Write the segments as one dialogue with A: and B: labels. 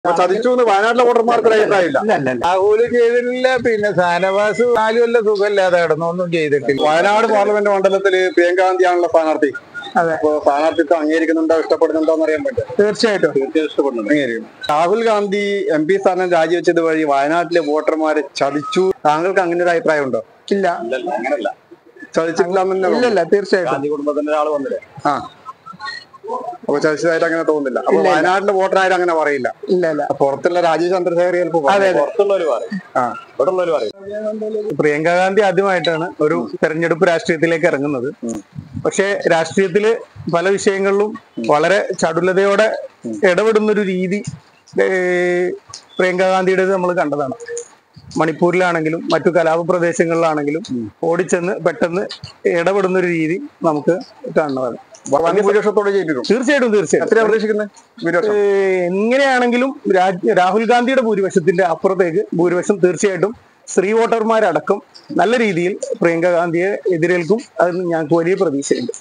A: അപ്പൊ ചതിച്ചു എന്ന് വയനാട്ടിലെ വോട്ടർമാർക്ക് ഒരു അഭിപ്രായമില്ല
B: ഇല്ല ഇല്ല ഇല്ല. രാഹുല് ചെയ്തിട്ടില്ല പിന്നെ സ്ഥാനവാസ് നാല് കൊല്ലം സുഖമില്ലാതെ കിടന്നു ഒന്നും ചെയ്തിട്ടില്ല
A: വയനാട് പാർലമെന്റ് മണ്ഡലത്തില് പ്രിയങ്ക ഗാന്ധിയാണല്ലോ സ്ഥാനാർത്ഥി
B: അതെ.
A: അപ്പൊ സ്ഥാനാർത്ഥിത്വം അംഗീകരിക്കുന്നുണ്ടോ ഇഷ്ടപ്പെടുന്നുണ്ടോ എന്ന് അറിയാൻ പറ്റും
B: തീർച്ചയായിട്ടും
A: തീർച്ചയായും ഇഷ്ടപ്പെടുന്നുണ്ട് അംഗീകരിക്കും രാഹുൽ ഗാന്ധി എം പി സ്ഥാനം രാജിവെച്ചത് വഴി വയനാട്ടിലെ വോട്ടർമാരെ ചതിച്ചു താങ്കൾക്ക് അങ്ങനെ ഒരു അഭിപ്രായം ഉണ്ടോ
B: ഇല്ല
A: അങ്ങനല്ല ചതിച്ചിട്ടില്ല
B: ഇല്ല ഇല്ല തീർച്ചയായിട്ടും
A: ഗാന്ധി കുടുംബത്തിന്റെ ഒരാൾ വന്നില്ലേ ആ അപ്പൊ ചതിച്ചതായിട്ട് അങ്ങനെ തോന്നുന്നില്ല അപ്പൊ
B: ഇല്ല, ഇല്ല.
A: വയനാട്ടിലെ വോട്ടറായാലും അങ്ങനെ പറയില്ല
B: ഇല്ല ഇല്ല
A: പുറത്തുള്ള രാജീവ് ചന്ദ്രശേഖർ ചിലപ്പോൾ
B: അതെ, അതെ.
A: പുറത്തുള്ളവർ പറയും ആ ഇവിടെ ഉള്ളവർ പറയും
C: പ്രിയങ്ക ഗാന്ധി ആദ്യമായിട്ടാണ് ഒരു തെരഞ്ഞെടുപ്പ് രാഷ്ട്രീയത്തിലേക്ക് ഇറങ്ങുന്നത് പക്ഷേ രാഷ്ട്രീയത്തില് പല വിഷയങ്ങളിലും വളരെ ചടുലതയോടെ ഇടപെടുന്ന ഒരു രീതി ഏഹ്, പ്രിയങ്ക ഗാന്ധിയുടേത് നമ്മൾ കണ്ടതാണ് മണിപ്പൂരിലാണെങ്കിലും മറ്റു കലാപ പ്രദേശങ്ങളിലാണെങ്കിലും ഓടിച്ചെന്ന് പെട്ടെന്ന് ഇടപെടുന്ന ഒരു രീതി നമുക്ക് കാണുന്നതാണ്
A: വൻ ഭൂരിപക്ഷത്തോടെ ജയിപ്പിക്കും
C: തീർച്ചയായിട്ടും തീർച്ചയായിട്ടും
A: എത്രയാ പ്രതീക്ഷിക്കുന്നത് ഭൂരിപക്ഷം
C: ഏഹ് എങ്ങനെയാണെങ്കിലും രാജ്- രാഹുൽ ഗാന്ധിയുടെ ഭൂരിപക്ഷത്തിന്റെ അപ്പുറത്തേക്ക് ഭൂരിപക്ഷം തീർച്ചയായിട്ടും സ്ത്രീ വോട്ടർമാരടക്കം നല്ല രീതിയിൽ പ്രിയങ്ക ഗാന്ധിയെ എതിരേൽക്കും അതിന് ഞങ്ങൾക്ക് വലിയ പ്രതീക്ഷയുണ്ട്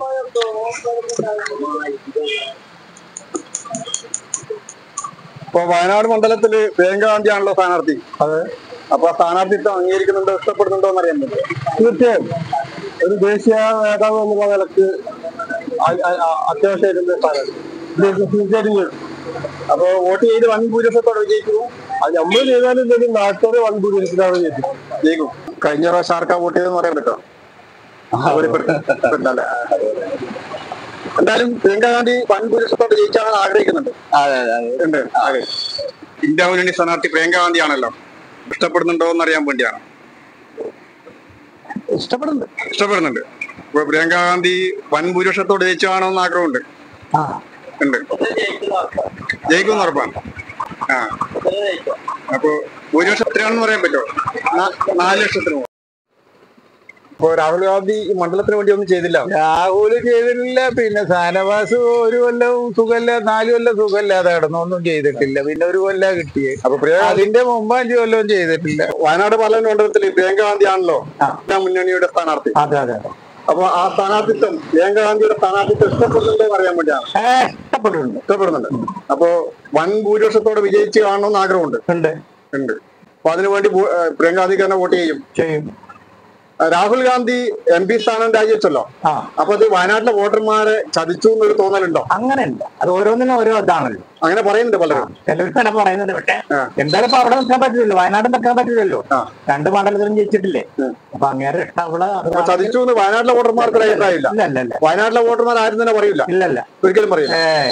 A: ഇപ്പൊ വയനാട് മണ്ഡലത്തില് പ്രിയങ്ക ഗാന്ധിയാണല്ലോ സ്ഥാനാർത്ഥി
B: അതെ
A: അപ്പൊ ആ സ്ഥാനാർത്ഥിത്വം അംഗീകരിക്കുന്നുണ്ടോ ഇഷ്ടപ്പെടുന്നുണ്ടോ എന്ന് അറിയാൻ പറ്റും
B: തീർച്ചയായും ഒരു ദേശീയ നേതാവ് എന്നുള്ള നിലക്ക് അ- അ- അ- അത്യാവശ്യമായിട്ടുള്ള സ്ഥാനം തീർച്ചയായിട്ടും ചെയ്യും.
A: അപ്പൊ വോട്ട് ചെയ്ത് വൻ ഭൂരിപക്ഷത്തോടെ വിജയിക്കുമോ
B: അത് നമ്മൾ ചെയ്താലും നാട്ടുകാരെ വൻ ഭൂരിപക്ഷത്തിലാണ് ചെയ്തത്
A: ജയിക്കും കഴിഞ്ഞ പ്രാവശ്യം ആർക്കാ വോട്ട് ചെയ്തെന്ന് പറയാൻ പറ്റുമോ അവര് പെട്ട- പെട്ടല്ലേ? എന്തായാലും പ്രിയങ്ക ഗാന്ധി വൻ ഭൂരിപക്ഷത്തോടെ ജയിച്ചാണ് ആഗ്രഹിക്കുന്നുണ്ട് ഉണ്ട് ആഗ്രഹം. ഇന്ത്യ മുന്നണി സ്ഥാനാർത്ഥി പ്രിയങ്ക ഗാന്ധി ആണല്ലോ ഇഷ്ടപ്പെടുന്നുണ്ടോ എന്ന് അറിയാൻ വേണ്ടിയാണ്
B: ഇഷ്ടപ്പെടുന്നുണ്ട്
A: ഇഷ്ടപ്പെടുന്നുണ്ട് ഇപ്പൊ പ്രിയങ്ക ഗാന്ധി വൻ ഭൂരിപക്ഷത്തോടെ ജയിച്ചാണോ എന്ന് ആഗ്രഹമുണ്ട്
B: ആ
A: ഉണ്ട് ജയിക്കും ഉറപ്പാണ് ആ അപ്പൊ ഭൂരിപക്ഷം എത്രയാണെന്ന് പറയാൻ പറ്റുമോ നാ- നാല് ലക്ഷത്തിന് പോകും ഇപ്പൊ രാഹുൽ ഗാന്ധി ഈ മണ്ഡലത്തിന് വേണ്ടി ഒന്നും ചെയ്തില്ല
B: രാഹുല് ചെയ്തിട്ടില്ല പിന്നെ സ്ഥാനവാസ് ഒരു കൊല്ലം സുഖമില്ല നാല് കൊല്ലം സുഖമില്ലാതെ കിടന്നു ഒന്നും ചെയ്തിട്ടില്ല പിന്നെ ഒരു കൊല്ലം കിട്ടിയേ
A: അപ്പൊ പ്രിയങ്ക ഗാന്ധി
B: അതിന്റെ മുമ്പ് അഞ്ചു കൊല്ലവും ചെയ്തിട്ടില്ല
A: വയനാട് പാർലമെന്റ് മണ്ഡലത്തിൽ പ്രിയങ്ക ഗാന്ധി ആണല്ലോ ഇന്ത്യ മുന്നണിയുടെ സ്ഥാനാർത്ഥി
B: അതെ അതെ
A: അപ്പൊ ആ സ്ഥാനാർത്ഥിത്വം പ്രിയങ്ക ഗാന്ധിയുടെ സ്ഥാനാർത്ഥിത്വം ഇഷ്ടപ്പെടുന്നുണ്ടോ എന്ന് അറിയാൻ വേണ്ടിയാണ്
B: ഇഷ്ടപ്പെട്ടിട്ടുണ്ട്
A: ഇഷ്ടപ്പെടുന്നുണ്ട് അപ്പൊ വൻ ഭൂരിപക്ഷത്തോടെ വിജയിച്ച് കാണണമെന്ന് ആഗ്രഹമുണ്ട്
B: ഉണ്ട്
A: ഉണ്ട് അപ്പൊ അതിനുവേണ്ടി ഭൂ- ഏഹ് പ്രിയങ്ക ഗാന്ധിക്ക് തന്നെ വോട്ട് ചെയ്യും
B: ചെയ്യും
A: രാഹുൽ ഗാന്ധി എം പി സ്ഥാനം രാജിവെച്ചല്ലോ
B: ആ
A: അപ്പൊ അത് വയനാട്ടിലെ വോട്ടർമാരെ ചതിച്ചു എന്നൊരു തോന്നലുണ്ടോ
B: അങ്ങനെയല്ല അത് ഓരോന്നിനും ഓരോ ഇതാണല്ലോ
A: അങ്ങനെ പറയുന്നുണ്ട് പലരും
B: ചിലർക്ക് തന്നെ പറയുന്നുണ്ട് പക്ഷെ
A: ആ.
B: എന്തായാലും ഇപ്പൊ അവിടെ നിൽക്കാൻ പറ്റില്ലല്ലോ വയനാട് നിൽക്കാൻ പറ്റില്ലല്ലോ
A: ആ.
B: രണ്ട് മണ്ഡലത്തിലും ജയിച്ചിട്ടില്ലേ
A: ഉം.
B: അപ്പൊ അങ്ങേരെ ഇഷ്ടം അവിടെ അത്
A: അപ്പൊ ചതിച്ചു എന്ന് വയനാട്ടിലെ വോട്ടർമാർക്ക് ഒരു അഭിപ്രായമില്ല
B: ഇല്ല ഇല്ല ഇല്ല
A: വയനാട്ടിലെ വോട്ടർമാർ ആരും തന്നെ പറയില്ല
B: ഇല്ല ഇല്ല
A: ഒരിക്കലും പറയില്ല
B: ഏ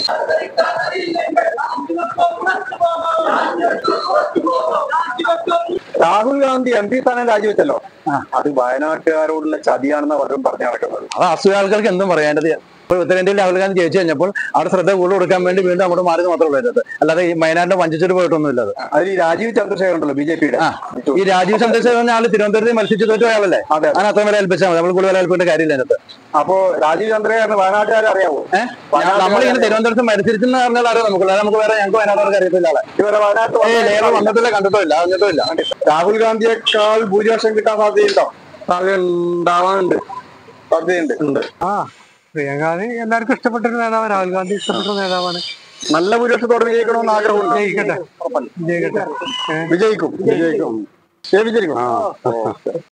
A: രാഹുൽ ഗാന്ധി എം പി സ്ഥാനം രാജിവെച്ചല്ലോ അത് വയനാട്ടുകാരോടുള്ള ചതിയാണെന്ന് പലരും പറഞ്ഞു നടക്കുന്നത്
C: അത് അസൂയ ആൾക്കാർക്ക് എന്തും പറയാണ്ടത് ഇപ്പോൾ ഉത്തരേന്ത്യയിൽ രാഹുൽ ഗാന്ധി ജയിച്ചു കഴിഞ്ഞപ്പോൾ അവിടെ ശ്രദ്ധ കൂടുതൽ കൊടുക്കാൻ വേണ്ടി വീണ്ടും അങ്ങോട്ട് മാറി മാത്രമേ ഉള്ളൂ അതിനകത്ത് അല്ലാതെ ഈ വയനാട്ടിനെ വഞ്ചിച്ചിട്ട് പോയിട്ടൊന്നുമില്ല അത്
A: അതിൽ ഈ രാജീവ് ചന്ദ്രശേഖർ ഉണ്ടല്ലോ ബി ജെ പിയുടെ
C: ആ ഈ രാജീവ് ചന്ദ്രശേഖർ എന്ന ആള് തിരുവനന്തപുരത്ത് മത്സരിച്ചു തോറ്റ ആളല്ലേ
A: അതെ.
C: അങ്ങനെ അത്ര വരെ ഏൽപ്പിച്ചാൽ മതി നമ്മൾ കൂടുതൽ വില ഏൽപ്പിക്കേണ്ട കാര്യമില്ല അതിനകത്ത്
A: അപ്പൊ രാജീവ് ചന്ദ്രശേഖരന് വയനാട്ടുകാരെ അറിയാവോ
C: ഏഹ് നമ്മളിങ്ങനെ തിരുവനന്തപുരത്ത് മത്സരിച്ചെന്ന് പറഞ്ഞാൽ അറിയാം നമുക്ക് അല്ലാതെ നമുക്ക് വേറെ ഞങ്ങൾക്ക് വയനാട്ടുകാർക്ക് അറിയത്തില്ല ആളെ
A: ഇവരെ വയനാട്ടിൽ
C: ഏയ് നേരെ വന്നിട്ടില്ല കണ്ടിട്ടോ ഇല്ല അറിഞ്ഞിട്ടോ ഇല്ല
A: രാഹുൽ ഗാന്ധിയേക്കാൾ ഭൂരിപക്ഷം കിട്ടാൻ സാധ്യതയുണ്ടോ
B: ഉണ്ടാവാനുണ്ട്
A: സാധ്യതയുണ്ട് ഉണ്ട്
C: ആ പ്രിയങ്ക ഗാന്ധി എല്ലാവർക്കും ഇഷ്ടപ്പെട്ട ഒരു നേതാവ് രാഹുൽ ഗാന്ധി ഇഷ്ടപ്പെട്ട നേതാവാണ്
A: നല്ല ഭൂരിപക്ഷത്തോടെ വിജയിക്കണമെന്ന് ആഗ്രഹമുണ്ട്
C: ജയിക്കട്ടെ ജയിക്കട്ടെ
A: വിജയിക്കും വിജയിക്കും ഏ, വിജയിക്കും